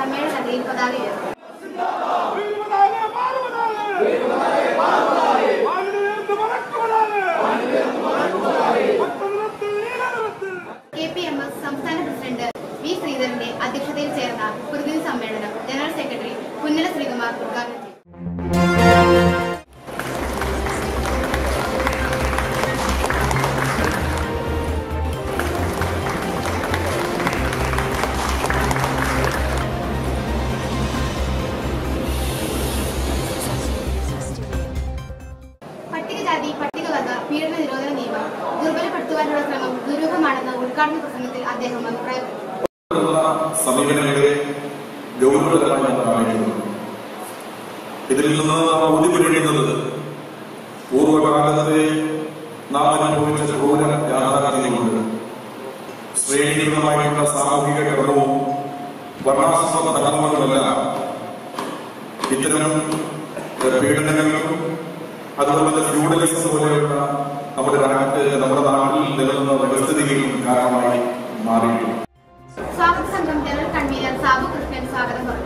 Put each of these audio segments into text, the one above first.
സമ്മേളന നഗരിയിൽ പതാക ഉയർത്തി കെ പി എം എസ് സംസ്ഥാന പ്രസിഡന്റ് വി ശ്രീധരന്റെ അധ്യക്ഷതയിൽ ചേർന്ന പ്രതിനിധി സമ്മേളനം ജനറൽ സെക്രട്ടറി പുന്നല ശ്രീകുമാർ ഉദ്ഘാടനം ചെയ്തു പട്ടികജാതി പട്ടികവർഗ പീഡന നിരോധന നിയമം ദുർബലപ്പെടുത്തുവാനുള്ള ശ്രമം ദുരൂഹമാണെന്ന ഉദ്ഘാടന പ്രസംഗത്തിൽ അദ്ദേഹം അഭിപ്രായപ്പെട്ടു ഉള്ള സമീപനങ്ങളെ ഗൗരവതരമായി നാം കാണേണ്ടതുണ്ട് ഇതിൽ നിന്ന് നാം ബോധ്യപ്പെടേണ്ടുന്നത് പൂർവ്വകാലത്തെ നാം അനുഭവിച്ച ക്രൂര യാഥാർത്ഥ്യങ്ങളുണ്ട് ശ്രേണീകൃതമായിട്ടുള്ള സാമൂഹിക ക്രമവും വർണ്ണാശ്രമ ധർമ്മങ്ങളുമെല്ലാം ഇത്തരം പീഡനങ്ങൾക്കും അതുപോലെ തന്നെ ഫ്യൂഡലിസം പോലെയുള്ള നമ്മുടെ രാജ്യത്ത് നമ്മുടെ നാട്ടിൽ നിലനിന്ന വ്യവസ്ഥിതികൾക്കും കാരണമായി മാറിയിട്ടുണ്ട് സ്വാഗത സംഘം ജനറൽ കൺവീനർ സാബു കൃഷ്ണൻ സ്വാഗതം പറഞ്ഞു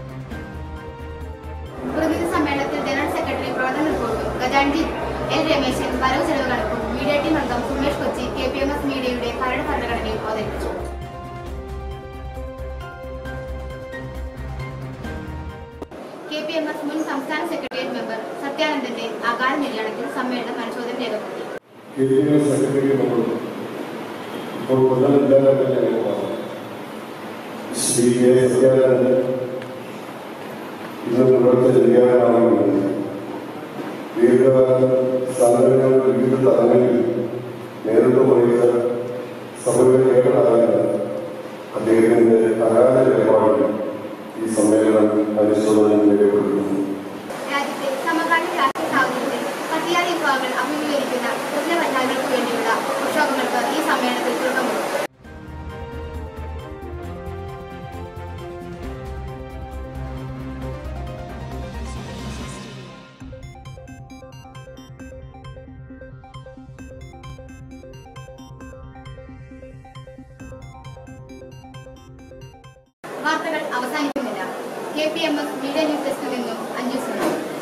പ്രതിനിധി സമ്മേളനത്തിൽ ജനറൽ സെക്രട്ടറി പ്രവർത്തന റിപ്പോർട്ടും ഖജാൻജി എൽ രമേശൻ വരവ് ചെലവ് കണക്കും മീഡിയ ടീം അംഗം Sumesh Kochi K P M S മീഡിയയുടെ ഭരണ ഭരണഘടനയും അവതരിപ്പിച്ചു കെ പി എം എസ് മുൻ സംസ്ഥാന സെക്രട്ടേറിയറ്റ് മെമ്പർ സത്യാനന്ദന്റെ അകാല നിര്യാണത്തിൽ സമ്മേളനം അനുശോചനം രേഖപ്പെടുത്തി കേന്ദ്രീയ സെക്രട്ടറി നമ്മൾ ഇപ്പോൾ കൊല്ലം ശ്രീ കെ സത്യാനന്ദൻ ഇന്ന് ഇവിടുത്തെ നിര്യാണമാകുന്നത് ദീർഘകാല സ്ഥാപനങ്ങളുടെ വിവിധ തലങ്ങളിൽ നേരിട്ട് പോയ സഭയുടെ ഏകനായ അദ്ദേഹത്തിന്റെ അകാല നിലപാടിൽ ഈ സമ്മേളനം അനുശോചനം രേഖപ്പെടുത്തുന്നു രാജ്യത്തെ സമകാലീന രാഷ്ട്രീയ സാഹചര്യത്തിൽ പട്ടികജാതി വിഭാഗങ്ങൾ അഭിമുഖീകരിക്കുന്ന പ്രശ്ന പരിഹാരങ്ങൾക്ക് വേണ്ടിയുള്ള പ്രക്ഷോഭങ്ങൾക്ക് ഈ സമ്മേളനത്തിൽ തുടക്കമിടും വാർത്തകൾ അവസാനിക്കുന്നില്ല K P M S media news ഡെസ്കിൽ നിന്നും അഞ്ജു സുനിൽ